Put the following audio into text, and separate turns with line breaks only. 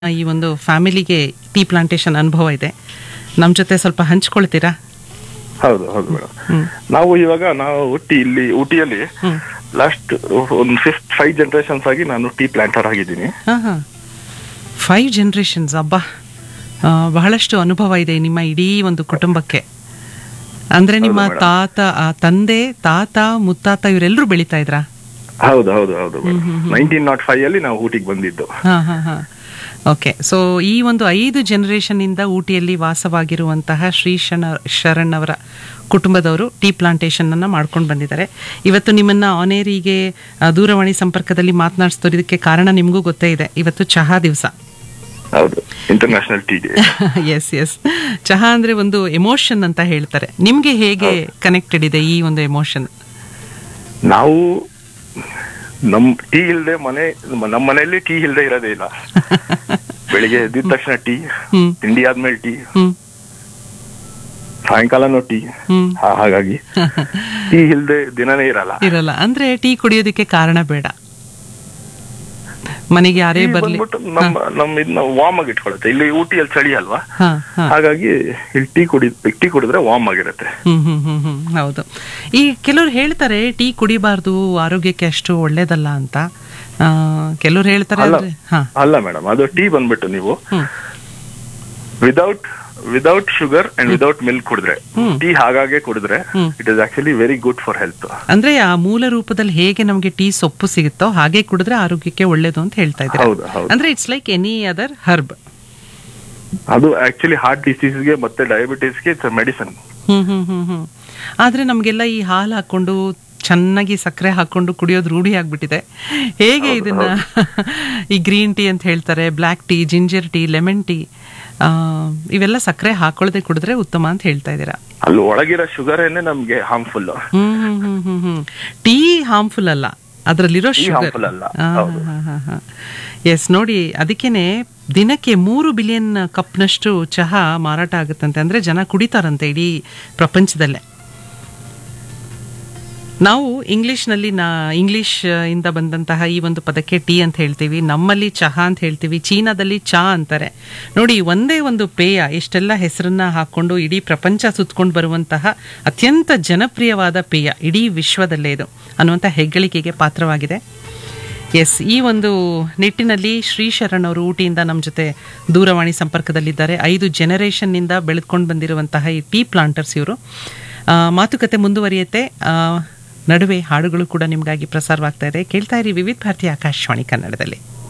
ಈ ಒಂದು ಫ್ಯಾಮಿಲಿಗೆ ಟೀ ಪ್ಲಾಂಟೇಶನ್ ಅನುಭವ ಇದೆ ನಮ್ಮ ಜೊತೆ ಸ್ವಲ್ಪ ಹಂಚ್ಕೊಳ್ತೀರಾ
ಹೌದು ಹೌದು ಮೇಡಮ್
ಹ್ಮ್.
ನಾವು ಇವಾಗ ನಾವು ಊಟಿ ಇಲ್ಲಿ ಊಟಿಯಲ್ಲಿ
ಹ್ಮ್.
ಲಾಸ್ಟ್ ಒಂದು ಫಿಫ್ತ್ ಫೈವ್ ಜನರೇಷನ್ಸ್ ಆಗಿ ನಾನು ಟೀ ಪ್ಲಾಂಟರ್ ಆಗಿದ್ದೀನಿ
ಹಾಂ ಹಾಂ ಫೈವ್ ಜನ್ರೇಷನ್ಸ್ ಅಬ್ಬಾ ಆ, ಬಹಳಷ್ಟು ಅನುಭವ ಇದೆ ನಿಮ್ಮ ಇಡೀ ಒಂದು ಕುಟುಂಬಕ್ಕೆ ಅಂದ್ರೆ ನಿಮ್ಮ
ಹೌದು madam.
ತಾತ ಆ, ತಂದೆ ತಾತ ಮುತ್ತಾತ ಇವರೆಲ್ಲರೂ ಬೆಳೀತಾ ಇದ್ರಾ
ಹೌದು ಹೌದು ಹೌದು ನೈನ್ಟೀನ್ ನಾಟ್ ಫೈವ್ ಅಲ್ಲಿ ನಾವು ಊಟಿಗೆ ಬಂದಿದ್ದು
ಹಾ ಹಾ ಹಾ ಓಕೆ ಸೊ ಈ ಒಂದು ಐದು ಜನರೇಷನ್ ಇಂದ ಊಟಿಯಲ್ಲಿ ವಾಸವಾಗಿರುವಂತಹ ಶ್ರೀ ಶಣ ಶರಣ್ ಅವರ ಕುಟುಂಬದವರು ಟೀ ಪ್ಲಾಂಟೇಶನ್ ಅನ್ನ ಮಾಡ್ಕೊಂಡು ಬಂದಿದ್ದಾರೆ ಇವತ್ತು ನಿಮ್ಮನ್ನ ಆನೇರಿಗೆ ದೂರವಾಣಿ ಸಂಪರ್ಕದಲ್ಲಿ ಮಾತನಾಡಿಸ್ತಿರೋದಕ್ಕೆ ಕಾರಣ ನಿಮಗೂ ಗೊತ್ತೇ ಇದೆ ಇವತ್ತು ಚಹಾ ದಿವಸ
ಹೌದು international tea day
yes yes ಚಹಾ ಅಂದ್ರೆ ಒಂದು ಎಮೋಷನ್ ಅಂತ ಹೇಳ್ತಾರೆ ನಿಮ್ಗೆ ಹೇಗೆ ಕನೆಕ್ಟೆಡ್ ಇದೆ ಈ ಒಂದು ಎಮೋಷನ್
ನಾವು ನಮ್ ಟೀ ಇಲ್ದೆ ಮನೆ ನಮ್ಮ ಮನೆಯಲ್ಲಿ ಟೀ ಇಲ್ದೆ ಇರೋದೇ ಇಲ್ಲ ಬೆಳಿಗ್ಗೆ ಎದ್ದಿದ ತಕ್ಷಣ ಟೀ
ಹ್ಮ್
ತಿಂಡಿ ಆದ್ಮೇಲೆ ಟೀ
ಹ್ಮ್
ಸಾಯಂಕಾಲನೂ ಟೀ
ಹ್ಮ್
ಹಾಗಾಗಿ ಟೀ ಇಲ್ದೆ ದಿನನೇ ಇರಲ್ಲ
ಇರಲ್ಲ ಅಂದ್ರೆ ಟೀ ಕುಡಿಯೋದಕ್ಕೆ ಕಾರಣ ಬೇಡ ಮನೆಗೆ ಯಾರೇ
ಟೀ
ಬರ್ಲಿ
ಬಂದ್ಬಿಟ್ಟು ನಮ್ಮ ನಮ್ಮ ಇದನ್ನ ವಾರ್ಮ್ ಆಗಿ ಇಟ್ಕೊಳುತ್ತೆ ಇಲ್ಲಿ ಊಟಿಯಲ್ಲಿ ಚಳಿ ಅಲ್ವಾ
ಹಾ ಹಾ
ಹಾಗಾಗಿ ಇಲ್ಲಿ ಟೀ ಕುಡಿ ಟೀ ಕುಡಿದ್ರೆ ವಾರ್ಮ್ ಆಗಿರುತ್ತೆ
ಹ್ಮ್ ಹ್ಮ್ ಹ್ಮ್ ಹ್ಮ್ ಹೌದು ಈ ಕೆಲವ್ರು ಹೇಳ್ತಾರೆ ಟೀ ಕುಡಿಬಾರ್ದು ಆರೋಗ್ಯಕ್ಕೆ ಅಷ್ಟು ಒಳ್ಳೇದಲ್ಲ ಅಂತ ಆ, ಕೆಲವ್ರು ಹೇಳ್ತಾರೆ
ಅಲ್ಲ.
ಅಂದ್ರೆ ಹಾ
ಅಲ್ಲ ಮೇಡಮ್ ಅದು ಟೀ ಬಂದ್ಬಿಟ್ಟು ನೀವು
hmm
without without sugar and without milk ಕುಡಿದ್ರೆ
ಹ್ಮ್.
ಟೀ ಹಾಗಾಗೆ ಕುಡಿದ್ರೆ
hmm.
It is actually very good for health
ಅಂದ್ರೆ ಆ ಮೂಲ ರೂಪದಲ್ಲಿ ಹೇಗೆ ನಮಗೆ ಟೀ ಸೊಪ್ಪು ಸಿಗುತ್ತೋ ಹಾಗೆ ಕುಡಿದ್ರೆ ಆರೋಗ್ಯಕ್ಕೆ ಒಳ್ಳೇದು ಅಂತ ಹೇಳ್ತಾ ಇದ್ದಾರೆ
ಹೌದು ಹೌದು
ಅಂದ್ರೆ it's like any other herb
ಅದು ಆಕ್ಚುಲಿ ಹಾರ್ಟ್ ಡಿಸೀಸ್ಗೆ ಮತ್ತೆ ಡಯಾಬಿಟೀಸ್ಗೆ it's medicine
hmm hmm hmm ಹ್ಮ್ ಆದ್ರೆ ನಮ್ಗೆಲ್ಲ ಈ ಹಾಲು ಹಾಕೊಂಡು ಚೆನ್ನಾಗಿ ಸಕ್ಕರೆ ಹಾಕೊಂಡು ಕುಡಿಯೋದು ರೂಢಿ ಆಗ್ಬಿಟ್ಟಿದೆ ಹೇಗೆ ಇದನ್ನ ಈ ಗ್ರೀನ್ ಟೀ ಅಂತ ಹೇಳ್ತಾರೆ black tea ginger tea lemon tea ಇವೆಲ್ಲ ಸಕ್ಕರೆ ಹಾಕೊಳ್ಳದೆ ಕುಡಿದ್ರೆ ಉತ್ತಮ ಅಂತ ಹೇಳ್ತಾ ಇದ್ದೀರಾ
ಅಲ್ಲಿ ಒಳಗಿರೋ ಶುಗರ್ ಏನೇ ನಮ್ಗೆ harmful
hmm hmm hmm hmm hmm tea harmful ಅಲ್ಲ ಅದರಲ್ಲಿರೋ
Tea
ಶುಗರ್
harmful ಅಲ್ಲ. ಹೌದು.
ಎಸ್ ನೋಡಿ ಅದಕ್ಕೇನೆ ದಿನಕ್ಕೆ ಮೂರು ಬಿಲಿಯನ್ ಕಪ್ನಷ್ಟು ಚಹಾ ಮಾರಾಟ ಆಗುತ್ತಂತೆ ಅಂದ್ರೆ ಜನ ಕುಡಿತಾರಂತೆ ಇಡೀ ಪ್ರಪಂಚದಲ್ಲೇ ನಾವು ಇಂಗ್ಲಿಷ್ನಲ್ಲಿ ನಾ ಇಂಗ್ಲಿಷ್ ಇಂದ ಬಂದಂತಹ ಈ ಒಂದು ಪದಕ್ಕೆ ಟೀ ಅಂತ ಹೇಳ್ತೀವಿ ನಮ್ಮಲ್ಲಿ ಚಹಾ ಅಂತ ಹೇಳ್ತೀವಿ ಚೀನಾದಲ್ಲಿ ಚಾ ಅಂತಾರೆ ನೋಡಿ ಒಂದೇ ಒಂದು ಪೇಯ ಎಷ್ಟೆಲ್ಲ ಹೆಸರನ್ನ ಹಾಕೊಂಡು ಇಡೀ ಪ್ರಪಂಚ ಸುತ್ಕೊಂಡು ಬರುವಂತಹ ಅತ್ಯಂತ ಜನಪ್ರಿಯವಾದ ಪೇಯ ಇಡೀ ವಿಶ್ವದಲ್ಲೇ ಇದು ಅನ್ನುವಂಥ ಹೆಗ್ಗಳಿಕೆಗೆ ಪಾತ್ರವಾಗಿದೆ ಎಸ್ ಈ ಒಂದು ನಿಟ್ಟಿನಲ್ಲಿ ಶ್ರೀ ಶರಣ್ ಅವರು ಊಟಿಯಿಂದ ನಮ್ಮ ಜೊತೆ ದೂರವಾಣಿ ಸಂಪರ್ಕದಲ್ಲಿದ್ದಾರೆ ಐದು ಜನರೇಷನ್ನಿಂದ ಬೆಳೆದುಕೊಂಡು ಬಂದಿರುವಂತಹ ಈ ಟೀ ಪ್ಲಾಂಟರ್ಸ್ ಇವರು ಆ, ಮಾತುಕತೆ ಮುಂದುವರಿಯುತ್ತೆ ಆ, ನಡುವೆ ಹಾಡುಗಳು ಕೂಡ ನಿಮಗಾಗಿ ಪ್ರಸಾರವಾಗ್ತಾ ಇದೆ ಕೇಳ್ತಾ ಇರಿ ವಿವಿಧ ಭಾರತಿ ಆಕಾಶವಾಣಿ ಕನ್ನಡದಲ್ಲಿ